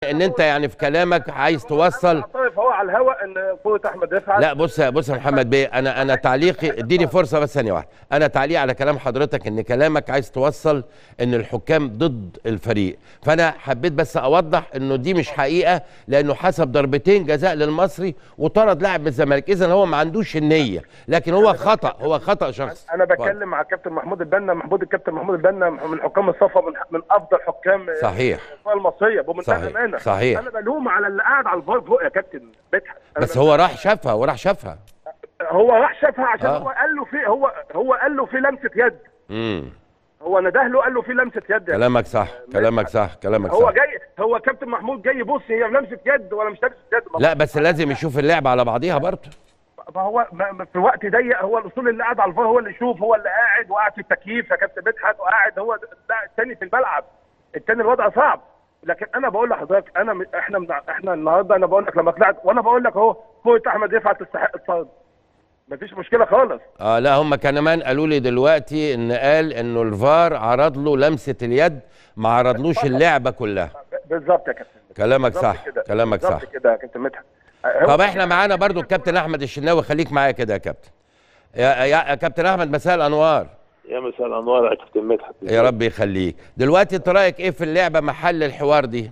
ان انت يعني في كلامك عايز توصل طيب هو على الهواء ان قوه احمد رفعت لا بص يا بص يا محمد بيه انا انا تعليقي اديني فرصه بس ثانيه واحده انا تعليق على كلام حضرتك ان كلامك عايز توصل ان الحكام ضد الفريق فانا حبيت بس اوضح انه دي مش حقيقه لانه حسب ضربتين جزاء للمصري وطرد لاعب من الزمالك اذا هو ما عندوش النيه لكن هو خطا هو خطا شخصي انا بتكلم مع الكابتن محمود البنا محمود الكابتن محمود البنا من حكام الصفا من, من افضل حكام صحيح الكره المصريه بمنتهى صحيح، الامانه صحيح. انا بلوم على اللي قاعد على الفار فوق يا كابتن مدحت أنا بس هو راح شافها وراح شافها هو راح شافها عشان آه. هو قال له في هو هو قال له في لمسه يد امم هو نده له قال له في لمسه يد يعني. كلامك صح كلامك صح كلامك هو صح جاي هو كابتن محمود جاي يبص هي لمسه يد ولا مش لمسه يد ما- لا بس لازم يشوف اللعبه على بعضيها برضه ما هو ما- ما في وقت ضيق هو الاصول اللي قاعد على الفار هو اللي يشوف هو اللي قاعد وقاعد في التكييف يا كابتن مدحت وقاعد هو لا الثاني في الملعب الثاني الوضع صعب لكن انا بقول لحضرتك انا م- احنا من- احنا النهارده انا بقول لك لما طلعت وانا بقول لك اهو قوه احمد رفعت تستحق الطرد مفيش مشكله خالص اه لا هم كمان قالوا لي دلوقتي ان قال انه الفار عرض له لمسه اليد ما عرضلوش اللعبه كلها بالظبط يا كابتن كلامك بالظبط صح كده. كلامك بالظبط صح كده يا كابتن مدحت هو- طب احنا معانا برضو الكابتن احمد الشناوي خليك معايا كده يا كابتن يا, يا يا كابتن احمد مساء الانوار يا مساء الانوار يا كابتن مدحت يا رب يخليك دلوقتي انت رايك ايه في اللعبه محل الحوار دي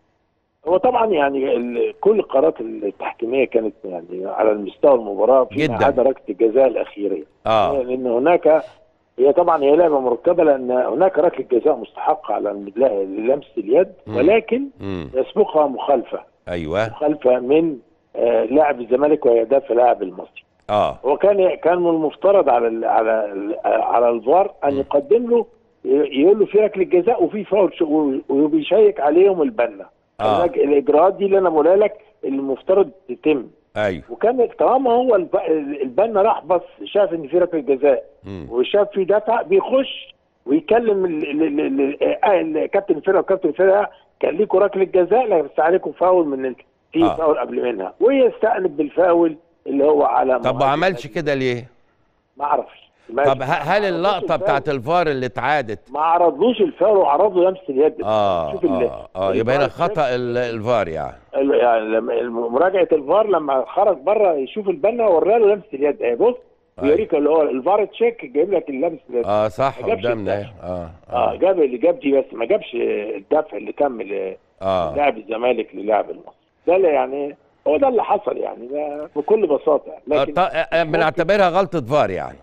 هو طبعا يعني ال- كل القرارات التحكيميه كانت يعني على المستوى المباراه فيما جداً. عدا ركله الجزاء الاخيره اه لان هناك هي طبعا هي لعبه مركبه لان هناك ركله جزاء مستحقه على الم- لمسه اليد مم. ولكن امم يسبقها مخالفه ايوه مخالفه من آه، لاعب الزمالك ويهدف لاعب المصري اه هو كان كان من المفترض على ال على ال على الفار ان مم. يقدم له يقول له في ركله جزاء وفي فاول شو- وبيشيك عليهم البنا آه. هناك الاجراءات دي اللي انا بقولها لك المفترض تتم ايوه وكان طالما هو الب- البنا راح بس شاف ان في ركله جزاء مم. وشاف في دفع بيخش ويكلم ال- ال- ال- ال- آه، الكابتن الفرقه وكابتن الفرقه كان ليكوا ركله جزاء لا بس عليكم فاول من ال- في آه. فاول قبل منها ويستأنف بالفاول اللي هو على طب ما مهاجم عملش النادي. كده ليه ما اعرفش طب ه- هل اللقطه بتاعت الفار اللي اتعادت ما عرضلوش الفاول وعرض له لمسه اليد اه شوف ال- اه, آه يبقى هنا الفار خطا ال- الفار يعني ال- يعني لما مراجعه الفار لما خرج بره يشوف البنا ورى له لمسه اليد اهي بص أيوة. بيوريك اللي هو الفار تشيك جايب لك اللمسه اليد اه صح ما جابش قدامنا الدفع. اهي اه اه اه, جاب اللي جاب دي بس ما جابش الدفع اللي كمل آه. لاعب الزمالك للاعب المصري ده اللي يعني هو ده اللي حصل يعني ده بكل بساطه آه لكن ط- آه، بنعتبرها غلطه فار يعني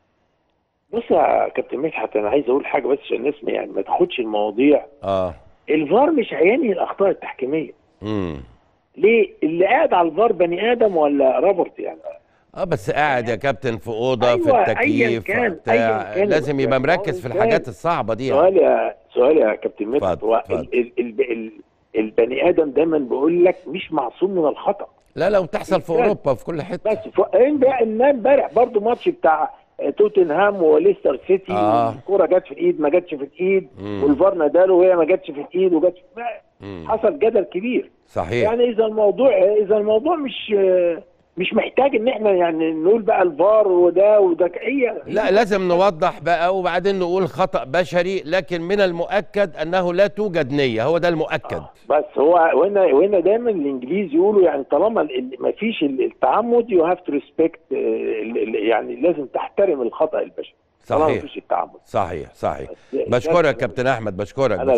بص يا كابتن مدحت انا عايز اقول حاجه بس عشان الناس ما- يعني ما تاخدش المواضيع اه الفار مش هينهي الاخطاء التحكيميه امم ليه اللي قاعد على الفار بني ادم ولا روبرت يعني اه بس قاعد يا كابتن في اوضه أيوة، في أياً التكييف كان، بتاع أياً كان لازم يبقى يعني مركز في هو الحاجات إنسان. الصعبه دي يعني سؤال يا سؤال يا كابتن مدحت اتفضل، هو اتفضل. ال- ال- ال- ال- البني ادم دايما بقول لك مش معصوم من الخطا لا لو تحصل في إنسان. اوروبا في كل حته بس ف- امبارح امبارح برضه ماتش بتاع توتنهام وليستر سيتي آه. الكوره جت في الايد ما جاتش في الايد مم. والفار ناداله وهي ما جاتش في الايد وجت في مم. حصل جدل كبير صحيح يعني اذا الموضوع اذا الموضوع مش مش محتاج ان احنا يعني نقول بقى الفار وده وده هي لا لازم نوضح بقى وبعدين نقول خطأ بشري لكن من المؤكد أنه لا توجد نية هو ده المؤكد بس هو وهنا وهنا دايما الانجليز يقولوا يعني طالما ما فيش التعمد يو هاف تو ريسبكت يعني لازم تحترم الخطا البشري طالما ما صحيح فيش التعمد صحيح صحيح بس- بشكرك كابتن أحمد بشكرك أنا